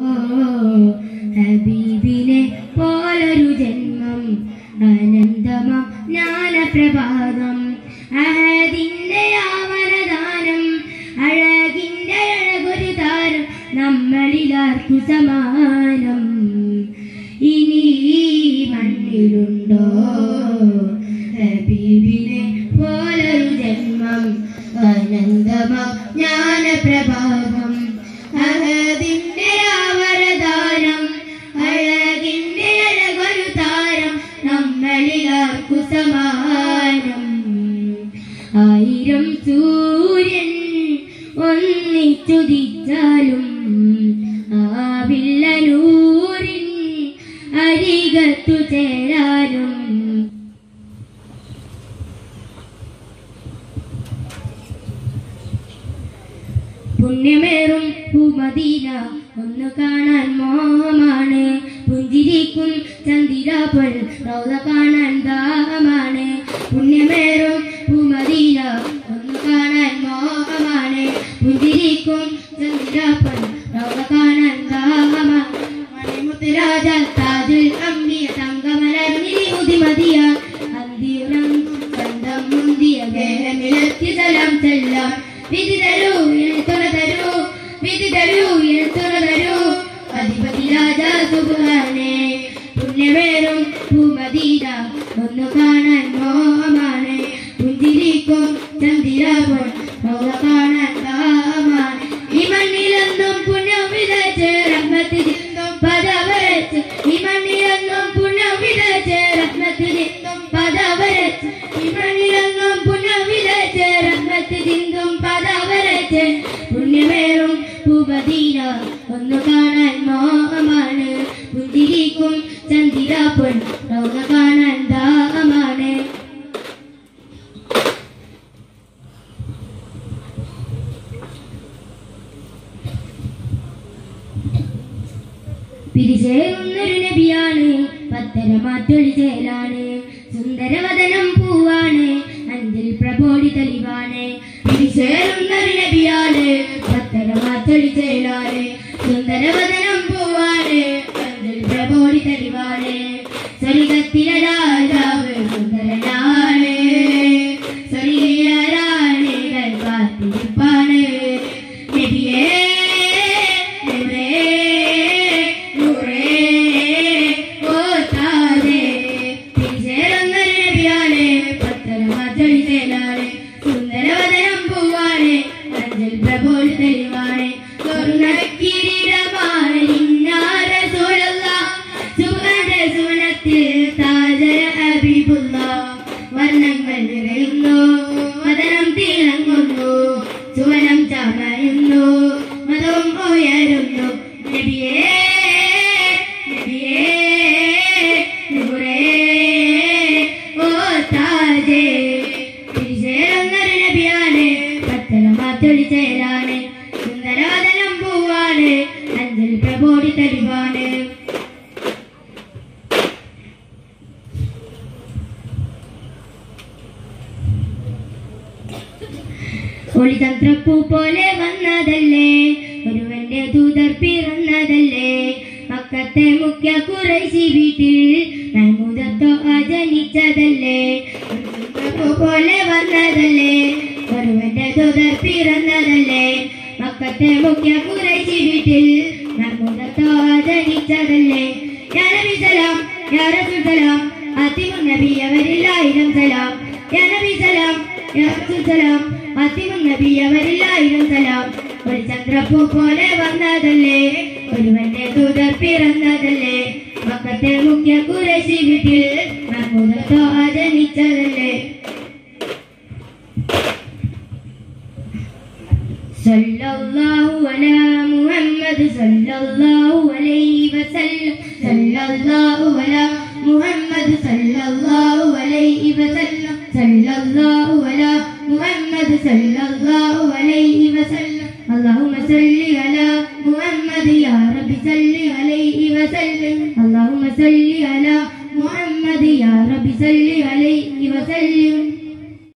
ഹബീബിനെ പോലൊരു ജന്മം അനന്തമാം ജ്ഞാനപ്രഭാതം അഹദിന്റെ ആവരദാനം അഴകിന്റെ അഴകൊരു താരം നമ്മളിലാർക്കു സമാനം ഇനി ഈ മണ്ണിലുണ്ടോ ഹബീബിനെ പോലൊരു ജന്മം അനന്തമാം ജ്ഞാനപ്രഭാതം അഹദിന്റെ ആവരദാനം അഴകിന്റെ അഴകൊരു താരം നമ്മളിലാർക്കു സമാനം ആയിരം സൂര്യൻ ഒന്നിച്ചുദിച്ചാലും ആവില്ല നൂറിൻ അരികത്തു ചേരാനും പുണ്യമേറും ഭൂമദീന ഒന്ന് കാണാൻ മോഹമാണ് പുഞ്ചിരിക്കും ചന്ദിരാപ്പൽ റൗദ കാണാൻ ദാഹമാണ് പുണ്യമേറും ഭൂമദീന ഒന്ന് കാണാൻ മോഹമാണ് പുഞ്ചിരിക്കും ചന്ദിരാപ്പൽ റൗദ കാണാൻ ദാഹമാണ് മണിമുത്തുരാജ താജുൽ അമ്പിയ തങ്കമലർന്നിരി ഉദിമതിയ അന്തിയുറം സ്വന്തം മുന്തിയ ദേഹമിളത്തി സലാം ചെല്ലാം വിധി തരൂ എഴുത്തുറ തരൂ വിധി തരൂ എഴുത്തുറ തരൂ അധിപതി രാജാ സുബാനെ പുണ്യമേറും ഭൂമതീര ഒന്ന് കാണാൻ മോഹമാണ് പുഞ്ചിരിക്കും ചന്ദിരാപോൾ ലോക കാണാൻ ദാഹമാണ് ഈ മണ്ണിലെന്നും പുണ്യം വിതച്ച് റഹ്മത്തിൽ നിന്നും പദവരച്ച് ഈ മണ്ണിലെന്നും പുണ്യം വിതച്ച് റഹ്മത്തിൽ നിന്നും പദവരച്ച് ഈ മണ്ണിലെന്നും പുണ്യം വിതച്ച് റഹ്മത്തിൽ നിന്നും പദവരച്ച് പുണ്യമേറും ഭൂപതീര ഒന്ന് കാണാൻ മോഹമാണ് പുഞ്ചിരിക്കും ചന്ദിരാപ്പൊൻ ലോക കാണാൻ ദാഹമാണ് പിരിചേരുന്നൊരു നബിയാണ് പത്തരമാറ്റൊളി ചേലാണ് സുന്ദരവദനം പൂവാണ് അഞ്ചിൽ പ്രബോധി തെളിവാണ് പിരിചേരുന്നൊരു നബിയാണ് പത്തരമാറ്റൊളി ചേലാണ് സുന്ദരവദനം പൂവാണ് അഞ്ചിൽ പ്രബോധി തെളിവാണ് സ്വർഗത്തിലെ രാജാവ് സുന്ദരനാണ് സ്വർഗീയ റാണികൾ കാത്തിരിപ്പാണ് നബിയേ നൂറേ നൂറേ ഓ താരേ തിരിച്ചേറുന്നൊരു നബിയാണ് പത്തരമാറ്റൊളി ചേലാണ് സുന്ദരവദനം പൂവാണ് അഞ്ചൽ പ്രഭോൽ തെളിവാണ് സ്വർണ്ണക്കിരീടമാണ് ഇന്നാര സൂഴല്ല സുവന സുവനത്തിൽ താജര ഹബീബുള്ള വർണ്ണങ്ങൾ നിറയുന്നു മദനം തിളങ്ങുന്നു സുവനം ചമയുന്നു മതം ഉയരുന്നു നബിയേ നബിയേ നൂറേ ഓ താജേ തിരിച്ചേരുന്നൊരു നബിയാണ് പത്തലമാത്തൊളി ചേരാണ് സുന്ദരവദനം പൂവാണ് അഞ്ചൽ പ്രബോധി തെളിവാണ് ഒളിതന്ത്രപ്പൂ പോലെ വന്നതല്ലേ ഒരുവന്റെ ദൂതർ പിറന്നതല്ലേ മക്കത്തെ മുഖ്യ കുറേശി വീട്ടിൽ നന്മുതത്തോ ജനിച്ചതല്ലേ ഒളിതന്ത്രപ്പൂ പോലെ വന്നതല്ലേ ഒരുവന്റെ ദൂതർ പിറന്നതല്ലേ മക്കത്തെ മുഖ്യ കുറേശി വീട്ടിൽ നന്മുതത്തോ ജനിച്ചതല്ലേ യാ നബി സലാം യാ റസൂൽ സലാം ആത്തിമുൻ നബി അവരിൽ ആയിരം സലാം യാ നബി സലാം യാ റസൂൽ സലാം ആത്തിമുൻ നബി അവരിൽ ആയിരം സലാം ഒരു ചന്ദ്രപ്പൂ പോലെ വന്നതല്ലേ ഒരുവന്റെ ദൂതർ പിറന്നതല്ലേ മക്കത്തെ മുഖ്യ കുറേശി വീട്ടിൽ മഹ്മൂദത്തോ ജനിച്ചതല്ലേ صلى الله على محمد صلى الله عليه وسلم صلى الله على محمد صلى الله عليه وسلم صلى الله على محمد صلى الله عليه وسلم اللهم صل على محمد يا رب صل عليه وسلم اللهم صل على محمد يا رب صل عليه وسلم